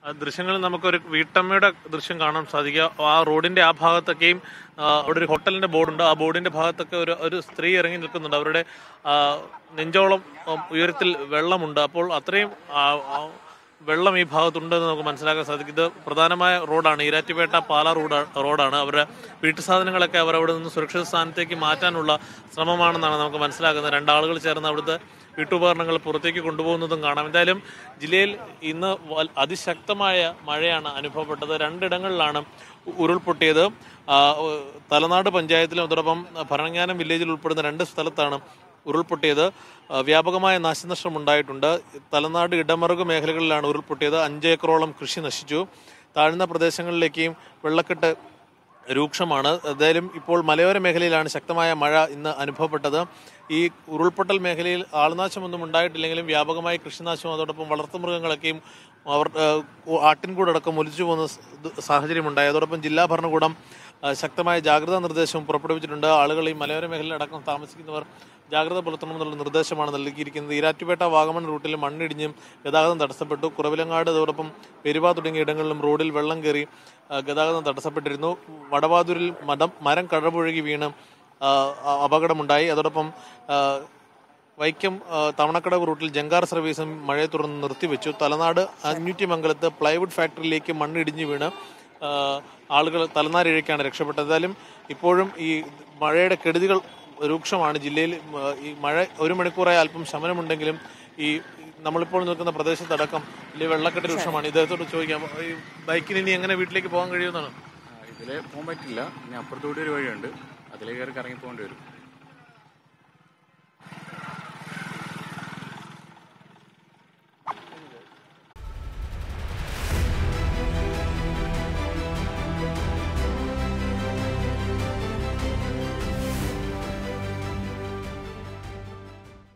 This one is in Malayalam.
ആ ദൃശ്യങ്ങളിൽ നമുക്കൊരു വീട്ടമ്മയുടെ ദൃശ്യം കാണാൻ സാധിക്കുക ആ റോഡിന്റെ ആ ഭാഗത്തൊക്കെയും ആ, അവിടെ ഒരു ഹോട്ടലിന്റെ ബോർഡുണ്ട് ആ ബോർഡിന്റെ ഭാഗത്തൊക്കെ ഒരു ഒരു സ്ത്രീ ഇറങ്ങി നിൽക്കുന്നുണ്ട് അവരുടെ ആ, നെഞ്ചോളം ആ, ഉയരത്തിൽ വെള്ളമുണ്ട് അപ്പോൾ അത്രയും ആ, ആ, വെള്ളം ഈ ഭാഗത്തുണ്ടെന്ന് നമുക്ക് മനസ്സിലാക്കാൻ സാധിക്കും ഇത് പ്രധാനമായ റോഡാണ് ഈരാറ്റുപേട്ട പാല റോഡ് റോഡാണ് അവരുടെ വീട്ടു സാധനങ്ങളൊക്കെ അവർ അവിടെ നിന്ന് സുരക്ഷിത സ്ഥാനത്തേക്ക് മാറ്റാനുള്ള ശ്രമമാണെന്നാണ് നമുക്ക് മനസ്സിലാക്കുന്നത് രണ്ടാളുകൾ ചേർന്ന് അവിടുത്തെ വീട്ടുപകരണങ്ങൾ പുറത്തേക്ക് കൊണ്ടുപോകുന്നതും കാണാം എന്തായാലും ജില്ലയിൽ ഇന്ന് വൽ- അതിശക്തമായ മഴയാണ് അനുഭവപ്പെട്ടത് രണ്ടിടങ്ങളിലാണ് ഉ- ഉരുൾപൊട്ടിയത് ആ, ഉ- തലനാട് പഞ്ചായത്തിലും അതോടൊപ്പം ഭരണങ്ങാനം വില്ലേജിൽ ഉൾപ്പെടുന്ന രണ്ട് സ്ഥലത്താണ് ഉരുൾപൊട്ടിയത് ആ, വ്യാപകമായ നാശനഷ്ടം ഉണ്ടായിട്ടുണ്ട് തലനാട് ഇടമറുക് മേഖലകളിലാണ് ഉരുൾപൊട്ടിയത് അഞ്ച് ഏക്കറോളം കൃഷി നശിച്ചു താഴ്ന്ന പ്രദേശങ്ങളിലേക്കും വെള്ളക്കെട്ട് രൂക്ഷമാണ് എന്തായാലും ഇപ്പോൾ മലയോര മേഖലയിലാണ് ശക്തമായ മഴ ഇന്ന് അനുഭവപ്പെട്ടത് ഈ ഉരുൾപൊട്ടൽ മേഖലയിൽ ആൾനാശമൊന്നും ഉണ്ടായിട്ടില്ലെങ്കിലും വ്യാപകമായി കൃഷിനാശവും അതോടൊപ്പം വളർത്തുമൃഗങ്ങളൊക്കെയും അവർ ഏഹ്, ആട്ടിൻകൂടടക്കം ഒലിച്ചു പോകുന്ന സ് ഇത് സാഹചര്യമുണ്ടായി അതോടൊപ്പം ജില്ലാ ഭരണകൂടം ആ, ശക്തമായ ജാഗ്രതാ നിർദ്ദേശവും പുറപ്പെടുവിച്ചിട്ടുണ്ട് ആളുകൾ ഈ മലയോര മേഖലയിലടക്കം താമസിക്കുന്നവർ ജാഗ്രത പുലർത്തണമെന്നുള്ള നിർദ്ദേശമാണ് നൽകിയിരിക്കുന്നത് ഈരാറ്റുപേട്ട വാഗമൺ റൂട്ടിൽ മണ്ണിടിഞ്ഞും ഗതാഗതം തടസ്സപ്പെട്ടു കുറവിലങ്ങാട് അതോടൊപ്പം പെരുവ തുടങ്ങിയ ഇടങ്ങളിലും റോഡിൽ വെള്ളം കയറി ആ, ഗതാഗതം തടസ്സപ്പെട്ടിരുന്നു വടവാതൂരിൽ മടം മരം കടപുഴകി വീണ് ആ, ആ, അപകടമുണ്ടായി അതോടൊപ്പം ആ, വൈക്കം ആ, തവണക്കടവ് റൂട്ടിൽ ജങ്കാർ സർവീസും മഴയെ തുടർന്ന് നിർത്തിവെച്ചു തലനാട് അഞ്ഞൂറ്റി മംഗലത്ത് പ്ലൈവുഡ് ഫാക്ടറിയിലേക്ക് മണ്ണിടിഞ്ഞു വീണ് ആ, ആളുകൾ തലനാരിഴയ്ക്കാണ് രക്ഷപ്പെട്ടത് എന്തായാലും ഇപ്പോഴും ഈ മഴയുടെ കെടുതികൾ രൂക്ഷമാണ് ജില്ലയിൽ ആ, ഈ മഴ ഒരു മണിക്കൂറായി അല്പം ശമനമുണ്ടെങ്കിലും ഈ നമ്മളിപ്പോൾ നിൽക്കുന്ന പ്രദേശത്തടക്കം വലിയ വെള്ളക്കെട്ട് രൂക്ഷമാണ് ഇദ്ദേഹത്തോട് ചോദിക്കാം ഈ ബൈക്കിന് ഇനി എങ്ങനെ വീട്ടിലേക്ക് പോകാൻ കഴിയുമെന്നാണ് ഇതിലെ പോകാൻ പറ്റില്ല ഇനി അപ്പുറത്തൂടി ഒരു വഴിയുണ്ട് അതിലേക്ക് കയറി കറങ്ങി പോകേണ്ടി വരും